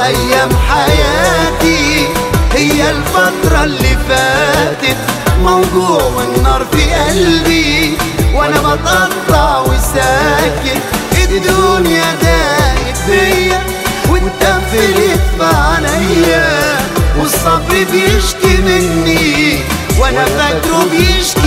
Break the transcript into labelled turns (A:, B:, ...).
A: أيام حياتي هي الفترة اللي فاتت موجوع والنار في قلبي وانا بتقطع وساكت الدنيا دايت بيا واتقفلت في عينيا والصبر بيشكي مني وانا فاكره بيشكي